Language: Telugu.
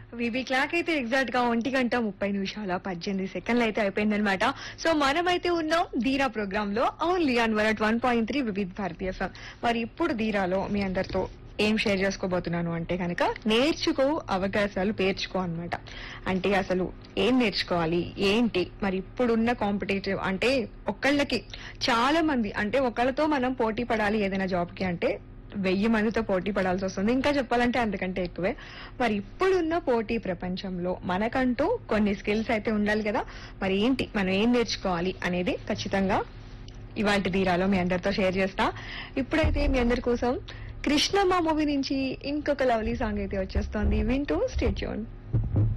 వివి క్లాక్ అయితే ఎగ్జాక్ట్ గా ఒంటి గంట ముప్పై నిమిషాల పద్దెనిమిది సెకండ్లు అయితే అయిపోయిందనమాట సో మనమైతే ఉన్నాం ధీరా ప్రోగ్రామ్ లో only on one at one point three Vividh Bharati FM మరి ఇప్పుడు ధీరాలో మీ అందరితో ఏం షేర్ చేసుకోబోతున్నాను అంటే కనుక నేర్చుకో అవకాశాలు పేర్చుకో అన్నమాట అంటే అసలు ఏం నేర్చుకోవాలి ఏంటి మరి ఇప్పుడున్న కాంపిటేటివ్ అంటే ఒకళ్ళకి చాలా మంది అంటే ఒకళ్ళతో మనం పోటీ పడాలి ఏదైనా జాబ్ కి అంటే వెయ్యి మందితో పోటీ పడాల్సి వస్తుంది ఇంకా చెప్పాలంటే అంతకంటే ఎక్కువే మరి ఇప్పుడున్న పోటీ ప్రపంచంలో మనకంటూ కొన్ని స్కిల్స్ అయితే ఉండాలి కదా మరి ఏంటి మనం ఏం నేర్చుకోవాలి అనేది ఖచ్చితంగా ఇవాళ తీరాలో మీ అందరితో షేర్ చేస్తా ఇప్పుడైతే మీ అందరి కోసం కృష్ణమ్మ మూవీ నుంచి ఇంకొక లవ్లీ సాంగ్ అయితే వచ్చేస్తోంది వింటూ స్టేట్యూన్